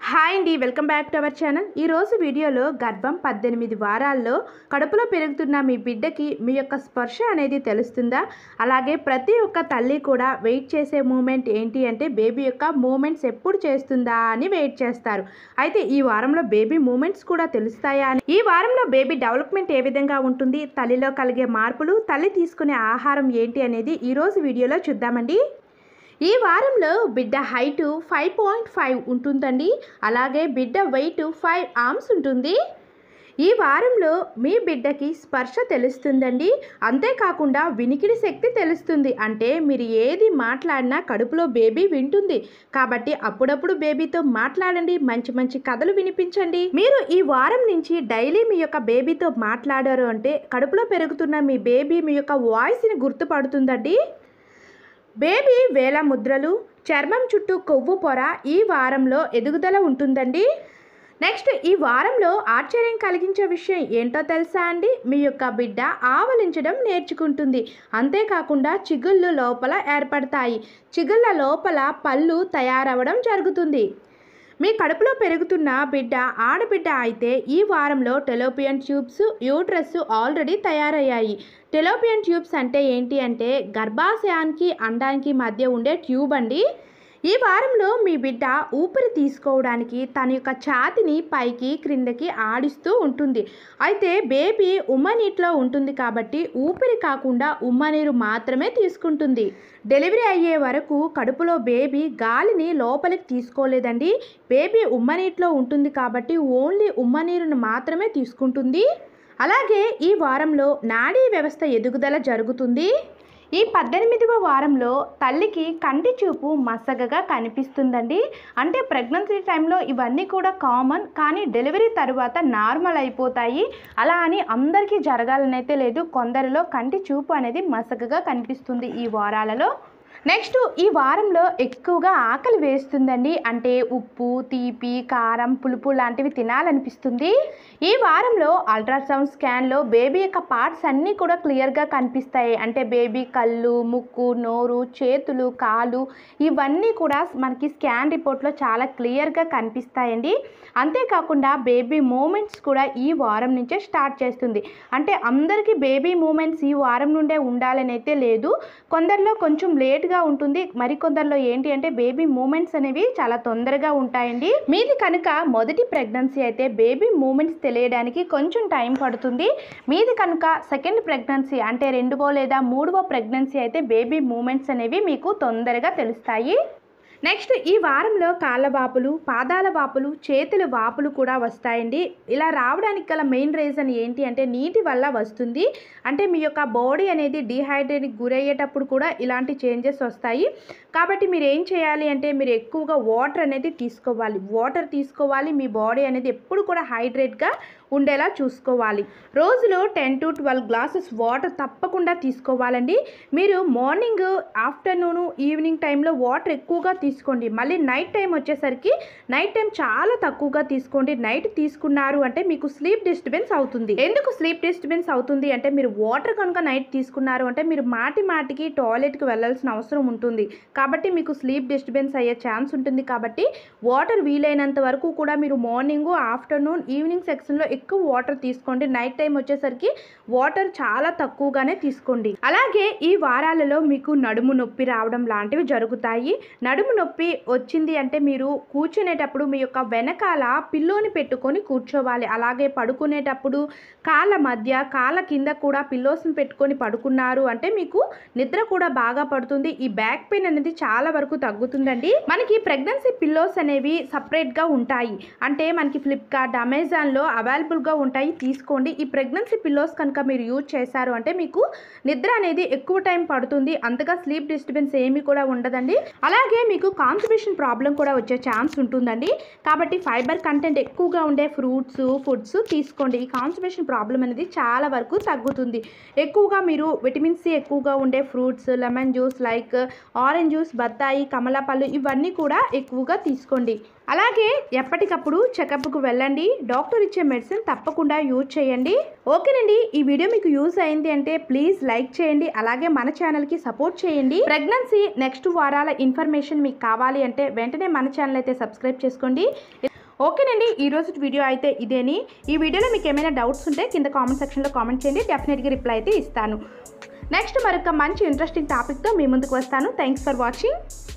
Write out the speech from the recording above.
hi అండి welcome back to our channel ఈరోజు వీడియోలో గర్భం పద్దెనిమిది వారాల్లో కడుపులో పెరుగుతున్న మీ బిడ్డకి మీ యొక్క స్పర్శ అనేది తెలుస్తుందా అలాగే ప్రతి ఒక్క తల్లి కూడా వెయిట్ చేసే మూమెంట్ ఏంటి అంటే బేబీ యొక్క మూమెంట్స్ ఎప్పుడు చేస్తుందా అని వెయిట్ చేస్తారు అయితే ఈ వారంలో బేబీ మూమెంట్స్ కూడా తెలుస్తాయా అని ఈ వారంలో బేబీ డెవలప్మెంట్ ఏ విధంగా ఉంటుంది తల్లిలో కలిగే మార్పులు తల్లి తీసుకునే ఆహారం ఏంటి అనేది ఈరోజు వీడియోలో చూద్దామండి ఈ వారంలో బిడ్డ హైటు ఫైవ్ పాయింట్ ఫైవ్ ఉంటుందండి అలాగే బిడ్డ వెయిట్ ఫైవ్ ఆర్మ్స్ ఉంటుంది ఈ వారంలో మీ బిడ్డకి స్పర్శ తెలుస్తుందండి అంతేకాకుండా వినికిడి శక్తి తెలుస్తుంది అంటే మీరు ఏది మాట్లాడినా కడుపులో బేబీ వింటుంది కాబట్టి అప్పుడప్పుడు బేబీతో మాట్లాడండి మంచి మంచి కథలు వినిపించండి మీరు ఈ వారం నుంచి డైలీ మీ యొక్క బేబీతో మాట్లాడారు అంటే కడుపులో పెరుగుతున్న మీ బేబీ మీ యొక్క వాయిస్ని గుర్తుపడుతుందండి బేబీ వేల ముద్రలు చర్మం చుట్టూ కొవ్వు పొర ఈ వారంలో ఎదుగుదల ఉంటుందండి నెక్స్ట్ ఈ వారంలో ఆశ్చర్యం కలిగించే విషయం ఏంటో తెలుసా అండి మీ యొక్క బిడ్డ ఆవలించడం నేర్చుకుంటుంది అంతేకాకుండా చిగుళ్ళు లోపల ఏర్పడతాయి చిగుళ్ళ లోపల పళ్ళు తయారవడం జరుగుతుంది మీ కడుపులో పెరుగుతున్న బిడ్డ ఆడబిడ్డ అయితే ఈ వారంలో టెలోపియన్ ట్యూబ్స్ యూట్రస్ ఆల్రెడీ తయారయ్యాయి టెలోపియన్ ట్యూబ్స్ అంటే ఏంటి అంటే గర్భాశయానికి అండానికి మధ్య ఉండే ట్యూబ్ అండి ఈ వారంలో మీ బిడ్డ ఊపిరి తీసుకోవడానికి తన యొక్క ఛాతిని పైకి క్రిందకి ఆడిస్తూ ఉంటుంది అయితే బేబీ ఉమ్మనీటిలో ఉంటుంది కాబట్టి ఊపిరి కాకుండా ఉమ్మనీరు మాత్రమే తీసుకుంటుంది డెలివరీ అయ్యే వరకు కడుపులో బేబీ గాలిని లోపలికి తీసుకోలేదండి బేబీ ఉమ్మనీటిలో ఉంటుంది కాబట్టి ఓన్లీ ఉమ్మనీరును మాత్రమే తీసుకుంటుంది అలాగే ఈ వారంలో నాడీ వ్యవస్థ ఎదుగుదల జరుగుతుంది ఈ పద్దెనిమిదవ వారంలో తల్లికి కంటి చూపు మసగగా కనిపిస్తుందండి అంటే ప్రెగ్నెన్సీ టైంలో ఇవన్నీ కూడా కామన్ కానీ డెలివరీ తర్వాత నార్మల్ అయిపోతాయి అలా అని అందరికీ జరగాలని అయితే లేదు కొందరిలో కంటి చూపు అనేది మసగగా కనిపిస్తుంది ఈ వారాలలో నెక్స్ట్ ఈ వారంలో ఎక్కువగా ఆకలి వేస్తుందండి అంటే ఉప్పు తీపి కారం పులుపు లాంటివి తినాలనిపిస్తుంది ఈ వారంలో అల్ట్రాసౌండ్ స్కాన్లో బేబీ యొక్క పార్ట్స్ అన్నీ కూడా క్లియర్గా కనిపిస్తాయి అంటే బేబీ కళ్ళు ముక్కు నోరు చేతులు కాలు ఇవన్నీ కూడా మనకి స్కాన్ రిపోర్ట్లో చాలా క్లియర్గా కనిపిస్తాయండి అంతేకాకుండా బేబీ మూమెంట్స్ కూడా ఈ వారం నుంచే స్టార్ట్ చేస్తుంది అంటే అందరికీ బేబీ మూమెంట్స్ ఈ వారం నుండే ఉండాలని అయితే లేదు కొందరిలో కొంచెం లేట్గా ఉంటుంది మరికొందరిలో ఏంటి అంటే బేబీ మూమెంట్స్ అనేవి చాలా తొందరగా ఉంటాయండి మీది కనుక మొదటి ప్రెగ్నెన్సీ అయితే బేబీ మూమెంట్స్ తెలియడానికి కొంచెం టైం పడుతుంది మీది కనుక సెకండ్ ప్రెగ్నెన్సీ అంటే రెండవ లేదా మూడవ ప్రెగ్నెన్సీ అయితే బేబీ మూమెంట్స్ అనేవి మీకు తొందరగా తెలుస్తాయి నెక్స్ట్ ఈ వారంలో కాళ్ళ వాపులు పాదాల వాపులు చేతుల వాపులు కూడా వస్తాయండి ఇలా రావడానికి గల మెయిన్ రీజన్ ఏంటి అంటే నీటి వల్ల వస్తుంది అంటే మీ యొక్క బాడీ అనేది డిహైడ్రేట్కి గురయ్యేటప్పుడు కూడా ఇలాంటి చేంజెస్ వస్తాయి కాబట్టి మీరు ఏం చేయాలి అంటే మీరు ఎక్కువగా వాటర్ అనేది తీసుకోవాలి వాటర్ తీసుకోవాలి మీ బాడీ అనేది ఎప్పుడు కూడా హైడ్రేట్గా ఉండేలా చూసుకోవాలి రోజులో ten to twelve glasses water తప్పకుండా తీసుకోవాలండి మీరు మార్నింగ్ ఆఫ్టర్నూన్ ఈవినింగ్ టైంలో వాటర్ ఎక్కువగా తీసుకోండి మళ్ళీ నైట్ టైం వచ్చేసరికి నైట్ టైం చాలా తక్కువగా తీసుకోండి నైట్ తీసుకున్నారు అంటే మీకు స్లీప్ డిస్టర్బెన్స్ అవుతుంది ఎందుకు స్లీప్ డిస్టర్బెన్స్ అవుతుంది అంటే మీరు వాటర్ కనుక నైట్ తీసుకున్నారు అంటే మీరు మాటి మాటికి టాయిలెట్కి వెళ్ళాల్సిన అవసరం ఉంటుంది కాబట్టి మీకు స్లీప్ డిస్టర్బెన్స్ అయ్యే ఛాన్స్ ఉంటుంది కాబట్టి వాటర్ వీలైనంత వరకు కూడా మీరు మార్నింగ్ ఆఫ్టర్నూన్ ఈవినింగ్ సెక్షన్లో ఎక్కువ వాటర్ తీసుకోండి నైట్ టైం వచ్చేసరికి వాటర్ చాలా తక్కువగానే తీసుకోండి అలాగే ఈ వారాలలో మీకు నడుము నొప్పి రావడం లాంటివి జరుగుతాయి నడుము నొప్పి వచ్చింది అంటే మీరు కూర్చునేటప్పుడు మీ యొక్క వెనకాల పిల్లోని పెట్టుకొని కూర్చోవాలి అలాగే పడుకునేటప్పుడు కాళ్ళ మధ్య కాళ్ళ కింద కూడా పిల్లోస్ని పెట్టుకొని పడుకున్నారు అంటే మీకు నిద్ర కూడా బాగా పడుతుంది ఈ బ్యాక్ పెయిన్ అనేది చాలా వరకు తగ్గుతుందండి మనకి ప్రెగ్నెన్సీ పిల్లోస్ అనేవి సపరేట్గా ఉంటాయి అంటే మనకి ఫ్లిప్కార్ట్ అమెజాన్లో అవైలబుల్గా ఉంటాయి తీసుకోండి ఈ ప్రెగ్నెన్సీ పిల్లోస్ కనుక మీరు యూజ్ చేశారు అంటే మీకు నిద్ర అనేది ఎక్కువ టైం పడుతుంది అంతగా స్లీప్ డిస్టర్బెన్స్ ఏమీ కూడా ఉండదండి అలాగే మీకు కాన్స్టిపేషన్ ప్రాబ్లం కూడా వచ్చే ఛాన్స్ ఉంటుందండి కాబట్టి ఫైబర్ కంటెంట్ ఎక్కువగా ఉండే ఫ్రూట్స్ ఫుడ్స్ తీసుకోండి ఈ కాన్స్టిపేషన్ ప్రాబ్లం అనేది చాలా వరకు తగ్గుతుంది ఎక్కువగా మీరు విటమిన్ సి ఎక్కువగా ఉండే fruits lemon juice like orange juice బత్తాయి కమలాపళ్ళు ఇవన్నీ కూడా ఎక్కువగా తీసుకోండి అలాగే ఎప్పటికప్పుడు చెకప్కు వెళ్ళండి డాక్టర్ ఇచ్చే మెడిసిన్ తప్పకుండా యూజ్ చేయండి ఓకేనండి ఈ వీడియో మీకు యూజ్ అయింది అంటే ప్లీజ్ లైక్ చేయండి అలాగే మన ఛానల్కి సపోర్ట్ చేయండి ప్రెగ్నెన్సీ నెక్స్ట్ వారాల ఇన్ఫర్మేషన్ మీకు కావాలి అంటే వెంటనే మన ఛానల్ అయితే సబ్స్క్రైబ్ చేసుకోండి ఓకేనండి ఈ రోజు వీడియో అయితే ఇదేని ఈ వీడియోలో మీకు ఏమైనా డౌట్స్ ఉంటే కింద కామెంట్ సెక్షన్లో కామెంట్ చేయండి డెఫినెట్గా రిప్లై అయితే ఇస్తాను నెక్స్ట్ మరొక మంచి ఇంట్రెస్టింగ్ టాపిక్తో మీ ముందుకు వస్తాను థ్యాంక్స్ ఫర్ వాచింగ్